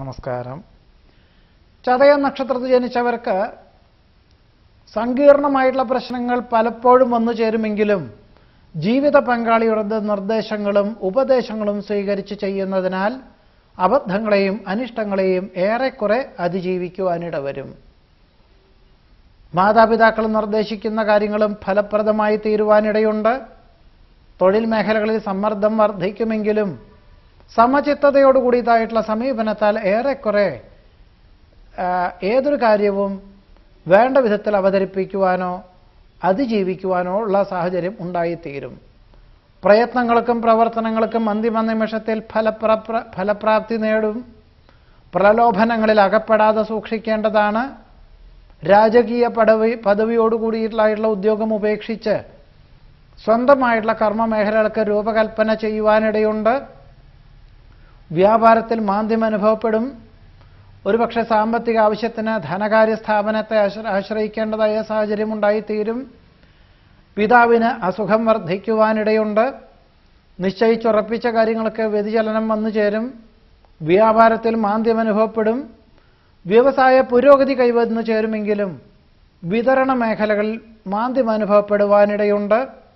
നമസ്കാരം ചതയ നക്ഷത്രത്തിൽ ജനിച്ചവർക്ക് സങ്കീർണമായിട്ടുള്ള പ്രശ്നങ്ങൾ പലപ്പോഴും വന്നു ചേരുമെങ്കിലും ജീവിത പങ്കാളിയുടെ നിർദ്ദേശങ്ങളും ഉപദേശങ്ങളും സ്വീകരിച്ച് ചെയ്യുന്നതിനാൽ അബദ്ധങ്ങളെയും അനിഷ്ടങ്ങളെയും ഏറെക്കുറെ അതിജീവിക്കുവാനിടവരും മാതാപിതാക്കൾ നിർദ്ദേശിക്കുന്ന കാര്യങ്ങളും ഫലപ്രദമായി തീരുവാനിടയുണ്ട് തൊഴിൽ മേഖലകളിൽ സമ്മർദ്ദം വർദ്ധിക്കുമെങ്കിലും സമചിത്തതയോടുകൂടിയതായിട്ടുള്ള സമീപനത്താൽ ഏറെക്കുറെ ആ, ഏതൊരു കാര്യവും വേണ്ട വിധത്തിൽ അവതരിപ്പിക്കുവാനോ അതിജീവിക്കുവാനോ ഉള്ള സാഹചര്യം ഉണ്ടായിത്തീരും പ്രയത്നങ്ങൾക്കും പ്രവർത്തനങ്ങൾക്കും അന്തിമ നിമിഷത്തിൽ ഫലപ്ര പ്ര- ഫലപ്രാപ്തി നേടും പ്രലോഭനങ്ങളിൽ അകപ്പെടാതെ സൂക്ഷിക്കേണ്ടതാണ് രാജകീയ പദവി പദവിയോടുകൂടിയിട്ടുള്ള ഉദ്യോഗം ഉപേക്ഷിച്ച് സ്വന്തമായിട്ടുള്ള കർമ്മ മേഖലകൾക്ക് രൂപകൽപ്പന ചെയ്യുവാനിടയുണ്ട് വ്യാപാരത്തിൽ മാന്ദ്യം അനുഭവപ്പെടും ഒരുപക്ഷെ സാമ്പത്തിക ആവശ്യത്തിന് ധനകാര്യ സ്ഥാപനത്തെ ആശ്ര- ആശ്രയിക്കേണ്ടതായ സാഹചര്യം ഉണ്ടായിത്തീരും പിതാവിന് അസുഖം വർദ്ധിക്കുവാനിടയുണ്ട് നിശ്ചയിച്ചുറപ്പിച്ച കാര്യങ്ങൾക്ക് വ്യതിചലനം വന്നു ചേരും വ്യാപാരത്തിൽ മാന്ദ്യം അനുഭവപ്പെടും വ്യവസായ പുരോഗതി കൈവന്നു ചേരുമെങ്കിലും വിതരണ മേഖലകളിൽ മാന്ദ്യം അനുഭവപ്പെടുവാനിടയുണ്ട്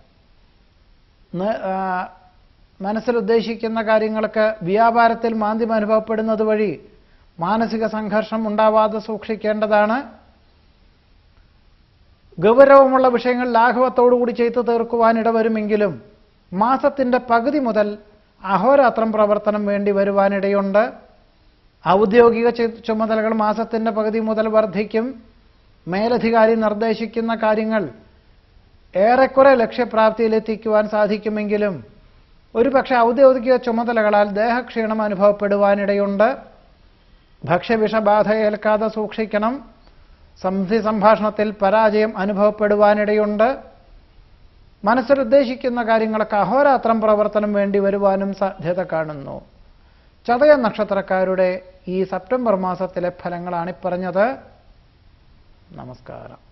ന- ആ, മനസ്സിൽ ഉദ്ദേശിക്കുന്ന കാര്യങ്ങൾക്ക് വ്യാപാരത്തിൽ മാന്ദ്യം അനുഭവപ്പെടുന്നത് വഴി മാനസിക സംഘർഷം ഉണ്ടാവാതെ സൂക്ഷിക്കേണ്ടതാണ് ഗൗരവമുള്ള വിഷയങ്ങൾ ലാഘവത്തോടുകൂടി ചെയ്തു തീർക്കുവാനിട വരുമെങ്കിലും മാസത്തിന്റെ പകുതി മുതൽ അഹോരാത്രം പ്രവർത്തനം വേണ്ടി വരുവാനിടയുണ്ട് ഔദ്യോഗിക ചു- ചുമതലകൾ മാസത്തിന്റെ പകുതി മുതൽ വർദ്ധിക്കും മേലധികാരി നിർദ്ദേശിക്കുന്ന കാര്യങ്ങൾ ഏറെക്കുറെ ലക്ഷ്യപ്രാപ്തിയിലെത്തിക്കുവാൻ സാധിക്കുമെങ്കിലും ഒരുപക്ഷെ ഔദ്യോഗിക ചുമതലകളാൽ ദേഹക്ഷീണം അനുഭവപ്പെടുവാനിടയുണ്ട് ഭക്ഷ്യവിഷബാധ ഏൽക്കാതെ സൂക്ഷിക്കണം സന്ധി സംഭാഷണത്തിൽ പരാജയം അനുഭവപ്പെടുവാനിടയുണ്ട് മനസ്സിലുദ്ദേശിക്കുന്ന കാര്യങ്ങൾക്ക് അഹോരാത്രം പ്രവർത്തനം വേണ്ടി വരുവാനും സാധ്യത കാണുന്നു ചതയ നക്ഷത്രക്കാരുടെ ഈ സെപ്റ്റംബർ മാസത്തിലെ ഫലങ്ങളാണ് പറഞ്ഞത് നമസ്കാരം